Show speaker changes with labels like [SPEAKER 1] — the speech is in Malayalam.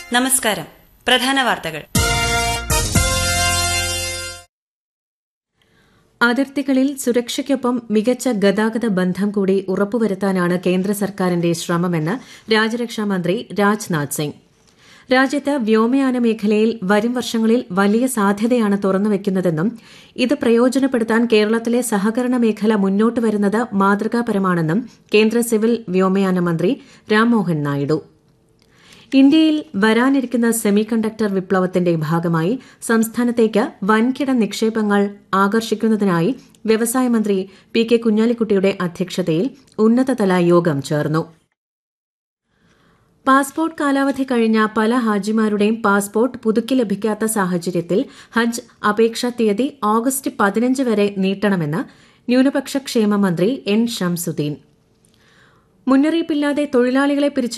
[SPEAKER 1] നമസ്കാരം പ്രധാന വാർത്തകൾ
[SPEAKER 2] അതിർത്തികളിൽ സുരക്ഷയ്ക്കൊപ്പം മികച്ച ഗതാഗത ബന്ധം കൂടി ഉറപ്പുവരുത്താനാണ് കേന്ദ്ര സർക്കാരിന്റെ ശ്രമമെന്ന് രാജ്യരക്ഷാമന്ത്രി രാജ്നാഥ് സിംഗ് രാജ്യത്ത് വ്യോമയാന മേഖലയിൽ വരും വർഷങ്ങളിൽ വലിയ സാധ്യതയാണ് തുറന്നുവെക്കുന്നതെന്നും ഇത് പ്രയോജനപ്പെടുത്താൻ കേരളത്തിലെ സഹകരണ മേഖല മുന്നോട്ട് വരുന്നത് മാതൃകാപരമാണെന്നും കേന്ദ്ര സിവിൽ വ്യോമയാന മന്ത്രി രാംമോഹൻ നായിഡു ഇന്ത്യയിൽ വരാനിരിക്കുന്ന സെമി കണ്ടക്ടർ വിപ്ലവത്തിന്റെ ഭാഗമായി സംസ്ഥാനത്തേക്ക് വൻകിട നിക്ഷേപങ്ങൾ ആകർഷിക്കുന്നതിനായി വ്യവസായ മന്ത്രി പി കെ കുഞ്ഞാലിക്കുട്ടിയുടെ അധ്യക്ഷതയിൽ ഉന്നതതല യോഗം ചേർന്നു പാസ്പോർട്ട് കാലാവധി കഴിഞ്ഞ പല ഹാജിമാരുടെയും പാസ്പോർട്ട് പുതുക്കി ലഭിക്കാത്ത സാഹചര്യത്തിൽ ഹജ്ജ് അപേക്ഷാ തീയതി ഓഗസ്റ്റ് പതിനഞ്ച് വരെ നീട്ടണമെന്ന് ന്യൂനപക്ഷ ക്ഷേമ മന്ത്രി എൻ ഷംസുദ്ദീൻ മുന്നറിയിപ്പില്ലാതെ തൊഴിലാളികളെ പിരിച്ചു